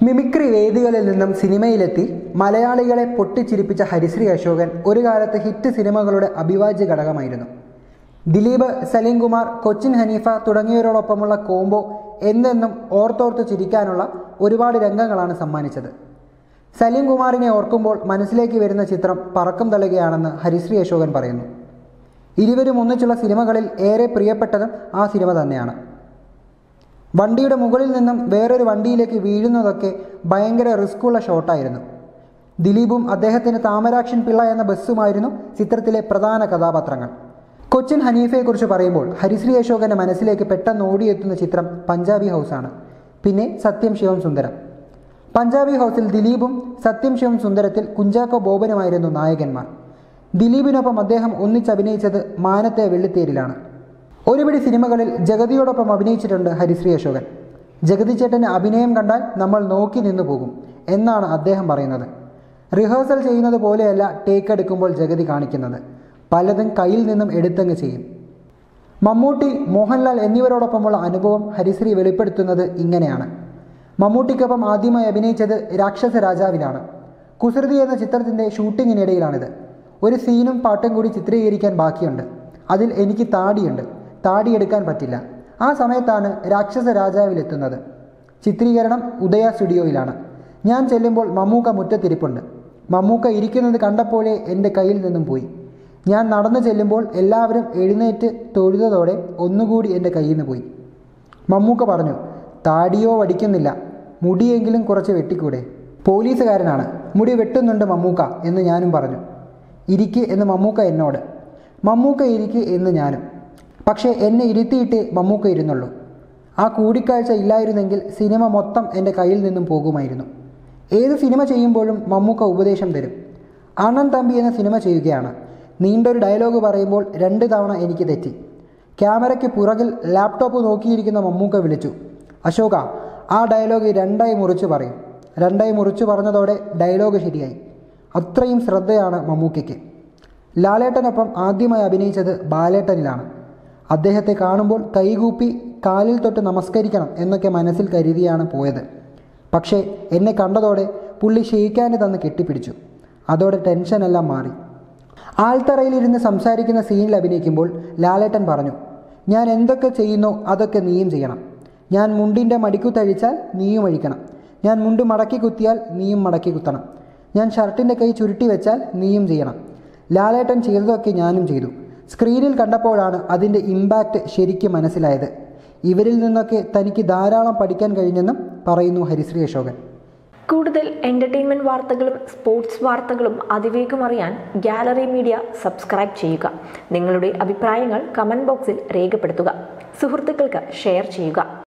mimicry വേദികളിൽ നിന്നും സിനിമയിലെത്തി മലയാളികളെ പൊട്ടിച്ചിരിപ്പിച്ച ഹരിശ്രീ അശോകൻ ഒരു കാലത്ത് ഹിറ്റ് സിനിമകളുടെ അഭിവാജ്യ ഘടകമായിരുന്നു ദിലീപ് സലീം കുമാർ കൊച്ചിൻ ഹനീഫ തുടങ്ങിയവരോടൊപ്പമുള്ള കോംബോ എന്നെന്നും ഓർത്തോർത്ത് ചിരിക്കാനുള്ള ഒരുപാട് രംഗങ്ങളാണ് സമ്മാനിച്ചത് സലീം കുമാറിനെ ഓർക്കുമ്പോൾ മനസ്സിലേക്ക് വരുന്ന ചിത്രം പറക്കം തള്ളുകയാണെന്ന് ഹരിശ്രീ അശോകൻ പറയുന്നു ഇരുവരും ഒന്നിച്ചുള്ള സിനിമകളിൽ ഏറെ പ്രിയപ്പെട്ടതും ആ സിനിമ തന്നെയാണ് വണ്ടിയുടെ മുകളിൽ നിന്നും വേറൊരു വണ്ടിയിലേക്ക് വീഴുന്നതൊക്കെ ഭയങ്കര റിസ്ക്കുള്ള ഷോട്ടായിരുന്നു ദിലീപും അദ്ദേഹത്തിന് താമരാക്ഷൻ പിള്ള എന്ന ബസ്സുമായിരുന്നു ചിത്രത്തിലെ പ്രധാന കഥാപാത്രങ്ങൾ കൊച്ചിൻ ഹനീഫയെക്കുറിച്ച് പറയുമ്പോൾ ഹരിശ്രീ അശോകന്റെ മനസ്സിലേക്ക് പെട്ടെന്ന് ഓടിയെത്തുന്ന ചിത്രം പഞ്ചാബി ഹൗസാണ് പിന്നെ സത്യം ശിവം സുന്ദരം പഞ്ചാബി ഹൗസിൽ ദിലീപും സത്യം ശിവം സുന്ദരത്തിൽ കുഞ്ചാക്കോ ബോബനുമായിരുന്നു നായകന്മാർ ദിലീപിനൊപ്പം അദ്ദേഹം ഒന്നിച്ചഭിനയിച്ചത് മാനത്തെ വെള്ളിത്തേരിലാണ് ഒരുപിടി സിനിമകളിൽ ജഗതിയോടൊപ്പം അഭിനയിച്ചിട്ടുണ്ട് ഹരിശ്രീ അശോകൻ ജഗതി ചേട്ടൻ്റെ അഭിനയം കണ്ടാൽ നമ്മൾ നോക്കി നിന്നു പോകും എന്നാണ് അദ്ദേഹം പറയുന്നത് റിഹേഴ്സൽ ചെയ്യുന്നത് പോലെയല്ല ടേക്ക് എടുക്കുമ്പോൾ ജഗതി കാണിക്കുന്നത് പലതും കയ്യിൽ നിന്നും എടുത്തങ്ങ് ചെയ്യും മമ്മൂട്ടി മോഹൻലാൽ എന്നിവരോടൊപ്പമുള്ള അനുഭവം ഹരിശ്രീ വെളിപ്പെടുത്തുന്നത് ഇങ്ങനെയാണ് മമ്മൂട്ടിക്കൊപ്പം ആദ്യമായി അഭിനയിച്ചത് രാക്ഷസ രാജാവിലാണ് കുസൃതി എന്ന ചിത്രത്തിൻ്റെ ഷൂട്ടിങ്ങിനിടയിലാണിത് ഒരു സീനും പാട്ടും കൂടി ചിത്രീകരിക്കാൻ ബാക്കിയുണ്ട് അതിൽ എനിക്ക് താടിയുണ്ട് താടിയെടുക്കാൻ പറ്റില്ല ആ സമയത്താണ് രാക്ഷസ രാജാവിലെത്തുന്നത് ചിത്രീകരണം ഉദയ സ്റ്റുഡിയോയിലാണ് ഞാൻ ചെല്ലുമ്പോൾ മമ്മൂക്ക മുറ്റത്തിരിപ്പുണ്ട് മമ്മൂക്ക ഇരിക്കുന്നത് കണ്ടപ്പോഴേ എൻ്റെ കയ്യിൽ നിന്നും പോയി ഞാൻ നടന്നു ചെല്ലുമ്പോൾ എല്ലാവരും എഴുന്നേറ്റ് തൊഴുതതോടെ ഒന്നുകൂടി എൻ്റെ കയ്യിൽ നിന്ന് പോയി മമ്മൂക്ക പറഞ്ഞു താടിയോ വടിക്കുന്നില്ല മുടിയെങ്കിലും കുറച്ച് വെട്ടിക്കൂടെ പോലീസുകാരനാണ് മുടി വെട്ടുന്നുണ്ട് മമ്മൂക്ക എന്ന് ഞാനും പറഞ്ഞു ഇരിക്ക് എന്ന് മമ്മൂക്ക എന്നോട് മമ്മൂക്ക ഇരിക്ക് എന്ന് ഞാനും പക്ഷേ എന്നെ ഇരുത്തിയിട്ടേ മമ്മൂക്ക ഇരുന്നുള്ളൂ ആ കൂടിക്കാഴ്ച ഇല്ലായിരുന്നെങ്കിൽ സിനിമ മൊത്തം എൻ്റെ കയ്യിൽ നിന്നും പോകുമായിരുന്നു ഏത് സിനിമ ചെയ്യുമ്പോഴും മമ്മൂക്ക ഉപദേശം തരും അണ്ണൻ തമ്പി എന്ന സിനിമ ചെയ്യുകയാണ് നീണ്ടൊരു ഡയലോഗ് പറയുമ്പോൾ രണ്ട് തവണ എനിക്ക് തെറ്റി ക്യാമറയ്ക്ക് പുറകിൽ ലാപ്ടോപ്പ് നോക്കിയിരിക്കുന്ന മമ്മൂക്ക വിളിച്ചു അശോക ആ ഡയലോഗ് രണ്ടായി മുറിച്ച് പറയും രണ്ടായി മുറിച്ച് പറഞ്ഞതോടെ ഡയലോഗ് ശരിയായി അത്രയും ശ്രദ്ധയാണ് മമ്മൂക്കയ്ക്ക് ലാലേട്ടനൊപ്പം ആദ്യമായി അഭിനയിച്ചത് ബാലേട്ടനിലാണ് അദ്ദേഹത്തെ കാണുമ്പോൾ കൈകൂപ്പി കാലിൽ തൊട്ട് നമസ്കരിക്കണം എന്നൊക്കെ മനസ്സിൽ കരുതിയാണ് പോയത് പക്ഷേ എന്നെ കണ്ടതോടെ പുള്ളി ഷെയ്ക്കാൻ്റെ തന്ന് കെട്ടിപ്പിടിച്ചു അതോടെ ടെൻഷനെല്ലാം മാറി ആൾത്തറയിലിരുന്ന് സംസാരിക്കുന്ന സീനിൽ അഭിനയിക്കുമ്പോൾ ലാലേട്ടൻ പറഞ്ഞു ഞാൻ എന്തൊക്കെ ചെയ്യുന്നോ അതൊക്കെ നീയും ചെയ്യണം ഞാൻ മുണ്ടിൻ്റെ മടിക്കുത്തഴിച്ചാൽ നീയും അഴിക്കണം ഞാൻ മുണ്ട് മടക്കി കുത്തിയാൽ നീയും മടക്കി കുത്തണം ഞാൻ ഷർട്ടിൻ്റെ കൈ ചുരുട്ടി വെച്ചാൽ നീയും ചെയ്യണം ലാലേട്ടൻ ചെയ്തതൊക്കെ ഞാനും ചെയ്തു സ്ക്രീനിൽ കണ്ടപ്പോഴാണ് അതിൻ്റെ ഇമ്പാക്റ്റ് ശരിക്കും മനസ്സിലായത് ഇവരിൽ നിന്നൊക്കെ തനിക്ക് ധാരാളം പഠിക്കാൻ കഴിഞ്ഞെന്നും പറയുന്നു ഹരിശ്രീ അശോകൻ കൂടുതൽ എൻ്റർടൈൻമെൻറ്റ് വാർത്തകളും സ്പോർട്സ് വാർത്തകളും അതിവേഗം അറിയാൻ ഗാലറി മീഡിയ സബ്സ്ക്രൈബ് ചെയ്യുക നിങ്ങളുടെ അഭിപ്രായങ്ങൾ കമൻറ്റ് ബോക്സിൽ രേഖപ്പെടുത്തുക സുഹൃത്തുക്കൾക്ക് ഷെയർ ചെയ്യുക